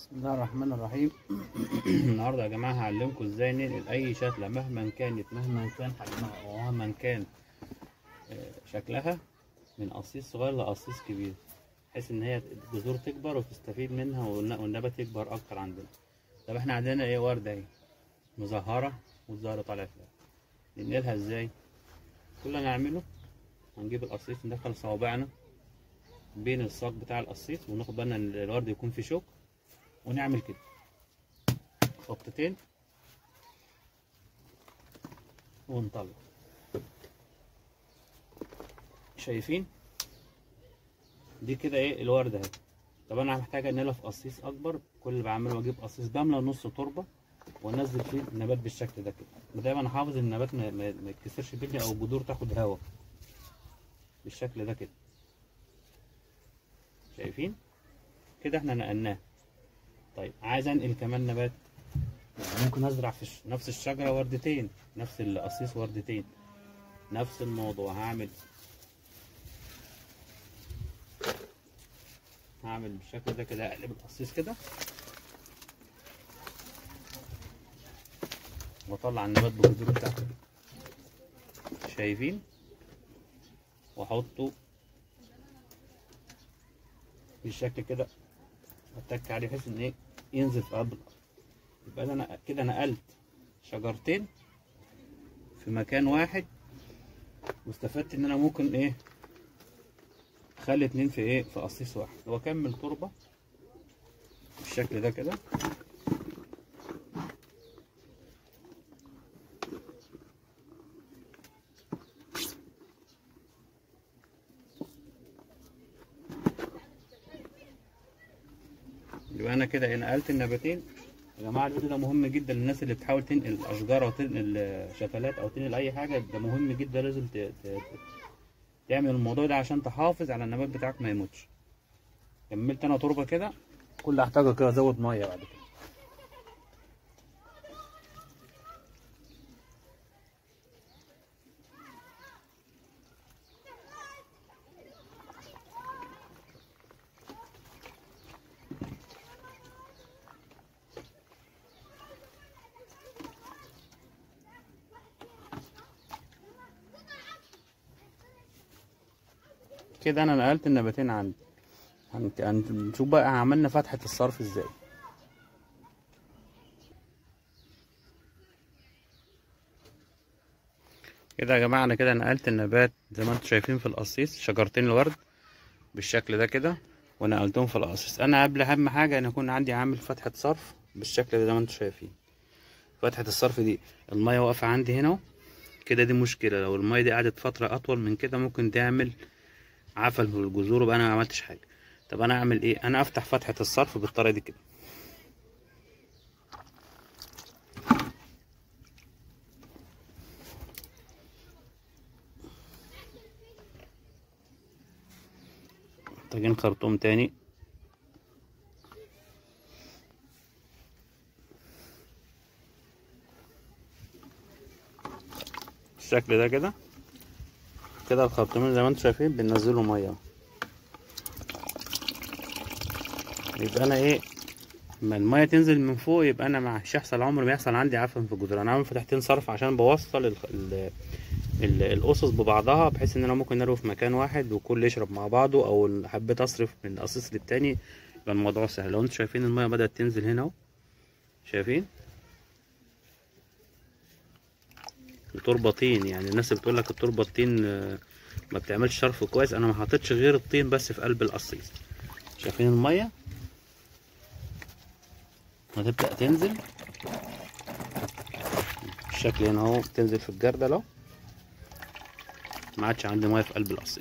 بسم الله الرحمن الرحيم النهارده يا جماعه هعلمكم ازاي ننقل اي شتله مهما كانت مهما كان حجمها او مهما كان آه، شكلها من قصيص صغير لقصيص كبير بحيث ان هي الجذور تكبر وتستفيد منها والن- والنبات يكبر اكتر عندنا طب احنا عندنا ايه ورده اهي مزهره والزهر طالع فيها ننقلها ازاي كل اللي هنعمله هنجيب القصيص ندخل صوابعنا بين الساق بتاع القصيص وناخد بالنا ان الورد يكون فيه شوك ونعمل كده خبطتين ونطلع شايفين دي كده ايه الورده اهي طب انا محتاج انقلها في قصيص اكبر كل اللي بعمله بجيب قصيص بملى نص تربه وانزل فيه النبات بالشكل ده كده ودايما احافظ ان النبات ما, ما, ما يتكسرش مني او الجذور تاخد هواء بالشكل ده كده شايفين كده احنا نقلناه طيب عايز انقل كمان نبات يعني ممكن ازرع في ش- نفس الشجره وردتين نفس القصيص وردتين نفس الموضوع هعمل هعمل بالشكل ده كده اقلب القصيص كده واطلع النبات بالجذور بتاعته شايفين واحطه بالشكل كده اتك عليه بحيث ان ايه ينزل في قلب الارض يبقى انا كده نقلت شجرتين في مكان واحد واستفدت ان انا ممكن ايه اخلي اتنين في ايه في قصيص واحد واكمل تربه بالشكل ده كده يبقى انا كده نقلت النباتين يا جماعه الفيديو ده مهم جدا للناس اللي بتحاول تنقل اشجار او تنقل شتلات او تنقل اي حاجه ده مهم جدا لازم ت... ت... ت- تعمل الموضوع ده عشان تحافظ على النبات بتاعك ما يموتش كملت انا تربه كده كل اللي هحتاجه كده ازود ميه بعد كده كده انا نقلت النباتين عندي هن- هنشوف بقى عملنا فتحة الصرف ازاي كده يا جماعة انا كده نقلت النبات زي ما انتم شايفين في القصيص شجرتين الورد بالشكل ده كده ونقلتهم في القصيص انا قبل اهم حاجة ان يكون عندي عامل فتحة صرف بالشكل ده زي ما انتم شايفين فتحة الصرف دي المية واقفة عندي هنا اهو. كده دي مشكلة لو المية دي قعدت فترة اطول من كده ممكن تعمل عفن في الجذور وبقى انا ما عملتش حاجه طب انا اعمل ايه انا افتح فتحه الصرف بالطريقه دي كده محتاجين خرطوم تاني بالشكل ده كده كده الخرطومين زي ما انتم شايفين بننزله ميه يبقى انا ايه لما الميه تنزل من فوق يبقى انا مش هيحصل عمر ما يحصل عندي عفن في الجدران انا عامل فتحتين صرف عشان بوصل ال ال ال الاسس ببعضها بحيث ان انا ممكن اروي في مكان واحد وكل يشرب مع بعضه او حبيت اصرف من قصيص للتاني يبقى الموضوع سهل لو انتم شايفين الميه بدات تنزل هنا اهو شايفين التربه طين يعني الناس اللي بتقول لك التربه الطين آه، ما بتعملش صرف كويس انا ما حطيتش غير الطين بس في قلب القصيص شايفين الميه هتبدا تنزل الشكل هنا اهو بتنزل في الجردل اهو ما عادش عندي ميه في قلب القصيص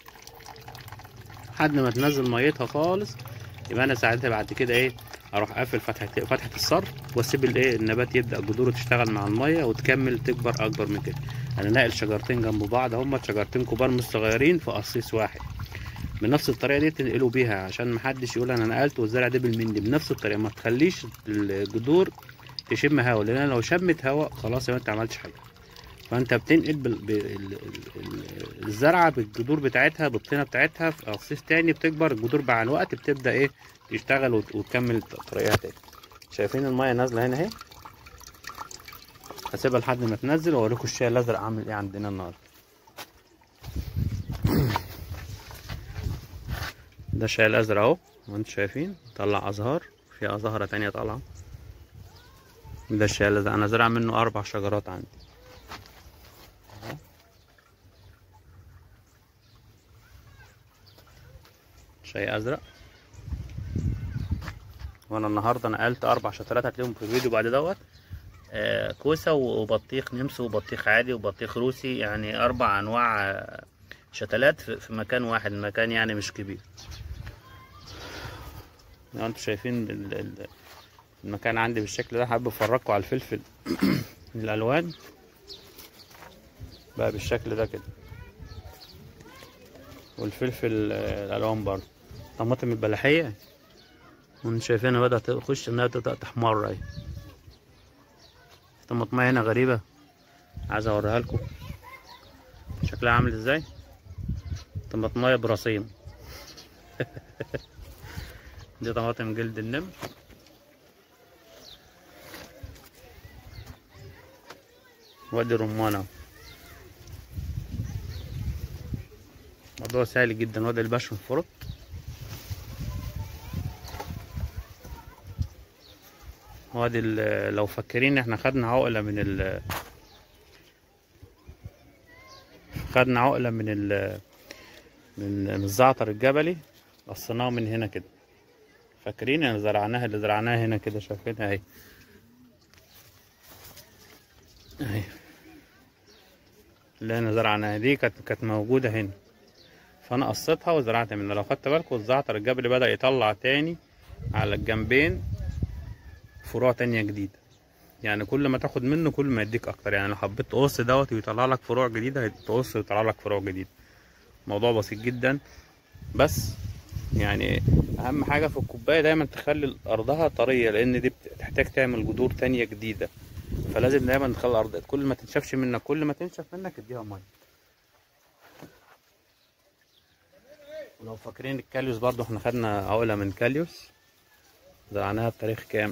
لحد ما تنزل ميتها خالص يبقى انا ساعتها بعد كده ايه اروح قافل فتحه فتحه الصرف واسيب الايه النبات يبدا جذوره تشتغل مع الميه وتكمل تكبر اكبر من كده انا ناقل شجرتين جنب بعض هما شجرتين كبار مش صغيرين في قصيص واحد بنفس الطريقه دي تنقلوا بيها عشان محدش يقول انا نقلت والزرع ده بالمندي بنفس الطريقه ما تخليش الجذور تشم هوا لان لو شمت هوا خلاص يبقى انت عملتش حاجه فانت بتنقل بال... بال... ال- ال- الزرعه بالجذور بتاعتها بالطينه بتاعتها في قصيص تاني بتكبر الجذور مع الوقت بتبدا ايه تشتغل وت... وتكمل طريقها تاني شايفين الميه نازله هنا اهي هسيبها لحد ما تنزل واوريكم الشاي الازرق عامل ايه عندنا النهارده ده الشاي الازرق اهو وانتم شايفين طلع ازهار في ازهره تانية طالعه ده الشاي الازرق انا زرع منه اربع شجرات عندي أهو. شاي ازرق وانا النهارده نقلت اربع شتلات هتلاقيهم في الفيديو بعد دوت آه، كوسه وبطيخ نمسي وبطيخ عادي وبطيخ روسي يعني اربع انواع آه، شتلات في في مكان واحد المكان يعني مش كبير لو انتوا شايفين ال- ال- المكان عندي بالشكل ده حابب افرجكم على الفلفل الالوان بقى بالشكل ده كده والفلفل آه، الالوان برضه طماطم البلحيه وانتوا شايفينها بدأت تخش انها تبدأ تحمر اهي طماطمية هنا غريبة عايز اوريها لكم شكلها عامل ازاي طماطمية براسين دي طماطم جلد النمر وادي رمانة موضوع سهل جدا وادي الباشن فروت وادي ال- لو فاكرين احنا خدنا عقلة من ال خدنا عقلة من ال من من الزعتر الجبلي قصيناه من هنا كده فاكرين انا زرعناها اللي زرعناها هنا كده شايفينها اهي اهي اللي انا زرعناها دي كانت كانت موجودة هنا فانا قصيتها وزرعت منها لو خدت بالكم الزعتر الجبلي بدأ يطلع تاني على الجنبين فروع تانية جديدة يعني كل ما تاخد منه كل ما يديك اكتر يعني لو حبيت تقص دوت ويطلع لك فروع جديدة تقص ويطلع لك فروع جديدة موضوع بسيط جدا بس يعني اهم حاجة في الكوباية دايما تخلي ارضها طرية لان دي بتحتاج تعمل جذور تانية جديدة فلازم دايما تخلي الارض كل ما تنشفش منك كل ما تنشف منك اديها مية ولو فاكرين الكاليوس برضو احنا خدنا عقلة من كاليوس زرعناها بتاريخ كام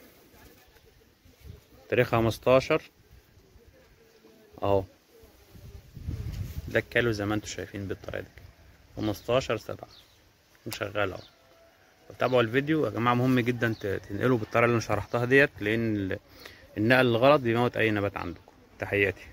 تاريخ خمستاشر اهو ده الكالو زي ما انتوا شايفين بالطريقة دي خمستاشر سبعة وشغال اهو تابعوا الفيديو يا جماعة مهم جدا ت- تنقلوا بالطريقة اللي انا شرحتها ديت لان ال- النقل الغلط بيموت اي نبات عندكم تحياتي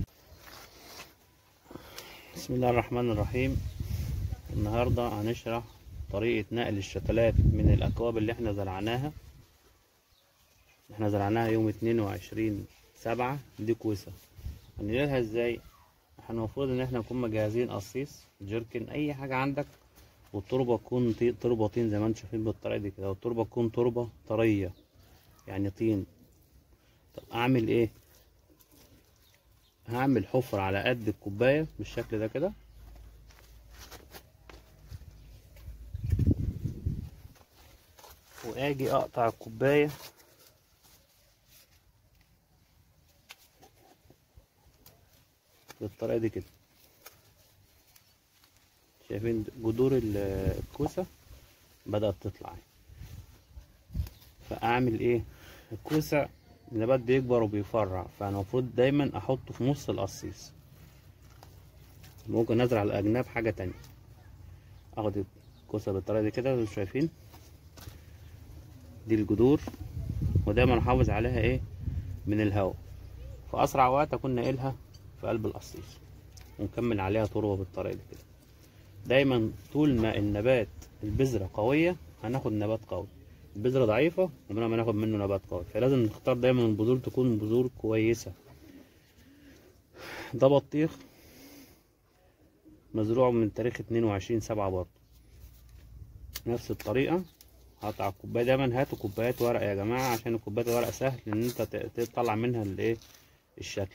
بسم الله الرحمن الرحيم النهاردة هنشرح طريقة نقل الشتلات من الأكواب اللي احنا زرعناها احنا زرعناها يوم اتنين وعشرين سبعة دي كوسة هننقلها ازاي احنا المفروض ان احنا نكون مجهزين قصيص جيركن اي حاجة عندك والتربة تكون طي- تربة طين زي ما انتم شايفين بالطريقة دي كده والتربة تكون تربة طرية يعني طين طب اعمل ايه هعمل حفرة على قد الكوباية بالشكل ده كده واجي اقطع الكوباية بالطريقة دي كده شايفين جذور ال- الكوسة بدأت تطلع فأعمل إيه الكوسة النبات بيكبر وبيفرع فأنا المفروض دايما أحطه في نص القصيص ممكن أزرع الأجناب حاجة تانية أخد الكوسة بالطريقة دي كده انتوا شايفين دي الجذور ودايما أحافظ عليها إيه من الهواء في أسرع وقت أكون ناقلها في قلب القصيص ونكمل عليها تربة بالطريقة دي كده دايما طول ما النبات البذرة قوية هناخد نبات قوي البذرة ضعيفة عمرنا ما ناخد منه نبات قوي فلازم نختار دايما البذور تكون بذور كويسة ده بطيخ مزروع من تاريخ اتنين وعشرين سبعة برضه نفس الطريقة هقطع الكوباية دايما هاتوا كوبايات ورق يا جماعة عشان الكوبايات الورق سهل ان انت ت- تطلع منها الايه الشكل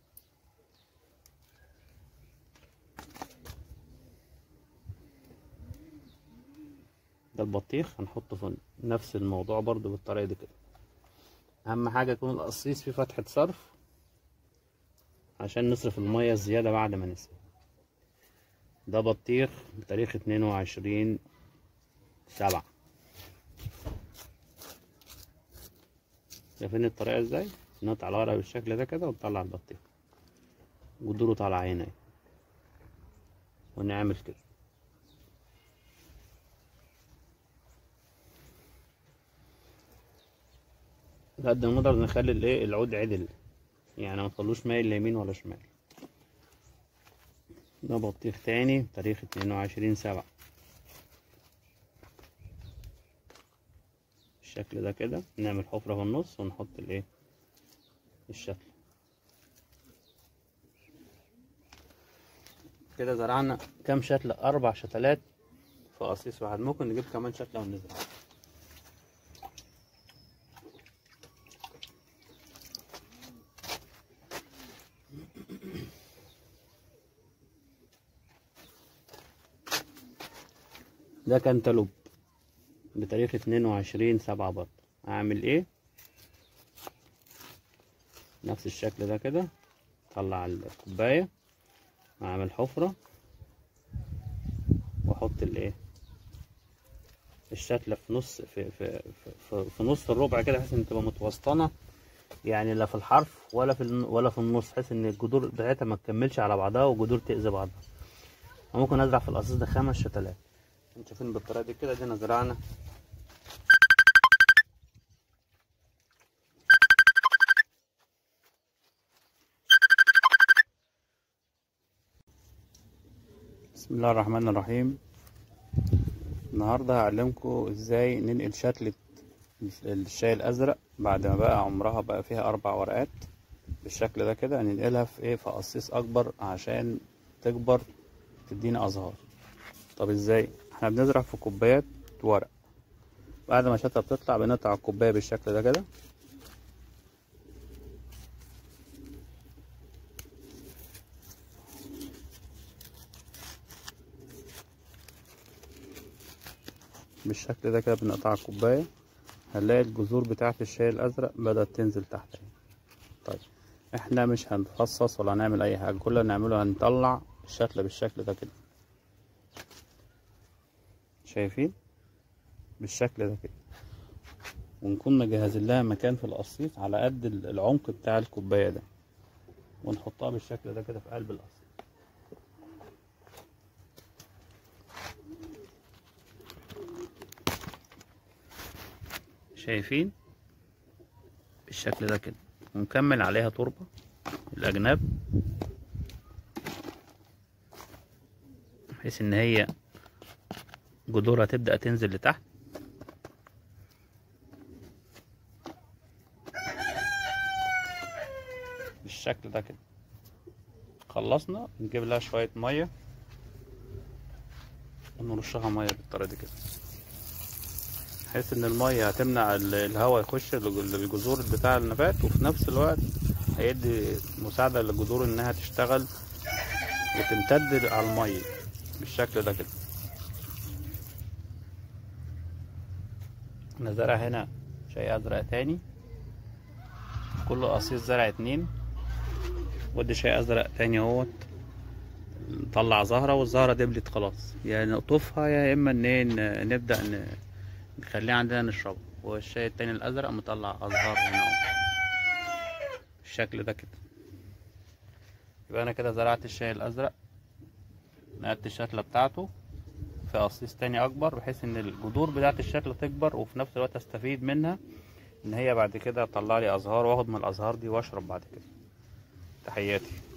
ده البطيخ هنحطه في نفس الموضوع برضو بالطريقة دي كده اهم حاجة يكون القصيص فيه فتحة صرف عشان نصرف المية الزيادة بعد ما نسقي ده بطيخ بتاريخ اتنين وعشرين سبعة شايفين الطريقة ازاي نقطع الورقة بالشكل ده كده ونطلع البطيخ جذوره طالعة هنا اهي. ونعمل كده قد ما نقدر نخلي الايه العود عدل يعني ما نخلوش مايل ليمين ولا شمال ده بطيخ تاني تاريخ اتنين وعشرين سبعة بالشكل ده كده نعمل حفرة في النص ونحط الايه الشكل كده زرعنا كام شتلة أربع شتلات في قصيص واحد ممكن نجيب كمان شتلة ونزرع ده كانتالوب بتاريخ اتنين وعشرين سبعة برضه أعمل إيه نفس الشكل ده كده طلع الكوباية أعمل حفرة وأحط الإيه الشتلة في نص في في في, في نص الربع كده بحيث إن تبقى متوسطنة يعني لا في الحرف ولا في الن- ولا في النص بحيث إن الجذور بتاعتها ما تكملش على بعضها والجذور تأذي بعضها ممكن أزرع في القصيص ده خمس شتلات انتوا شايفين بالطريقة دي كده دينا زرعنا بسم الله الرحمن الرحيم النهاردة هعلمكم ازاي ننقل شتلة الشاي الازرق بعد ما بقى عمرها بقى فيها اربع ورقات بالشكل ده كده هننقلها في ايه في قصيص اكبر عشان تكبر تدينا ازهار طب ازاي احنا بنزرع في كوبايات ورق بعد ما الشتلة بتطلع بنقطع الكوباية بالشكل ده كده بالشكل ده كده بنقطع الكوباية هنلاقي الجذور بتاعة الشاي الأزرق بدأت تنزل تحت اهي. طيب احنا مش هنفصص ولا هنعمل أي حاجة كل اللي هنعمله هنطلع الشتلة بالشكل ده كده شايفين بالشكل ده كده ونكون مجهزين لها مكان في القصيص على قد العمق بتاع الكوباية ده ونحطها بالشكل ده كده في قلب القصيص شايفين بالشكل ده كده ونكمل عليها تربة الأجناب بحيث إن هي جذورها تبدأ تنزل لتحت بالشكل ده كده خلصنا نجيب لها شوية مية ونرشها مية بالطريقة دي كده بحيث ان المية هتمنع ال- الهواء يخش للج- للجذور بتاع النبات وفي نفس الوقت هيدي مساعدة للجذور انها تشتغل وتمتد على المية بالشكل ده كده انا زارع هنا شاي ازرق تاني كل قصيص زرع اتنين ودي شاي ازرق تاني اهوت نطلع زهرة والزهرة دبلت خلاص يا نقطفها يا اما ان إيه ن- نبدأ ن- نخليها عندنا نشربه والشاي التاني الازرق مطلع ازهار هنا اهو بالشكل ده كده يبقى انا كده زرعت الشاي الازرق نقلت الشتلة بتاعته في قصيص تاني اكبر بحيث ان الجذور بتاعت الشتلة تكبر وفي نفس الوقت استفيد منها ان هي بعد كده تطلع لي ازهار واخد من الازهار دي واشرب بعد كده تحياتي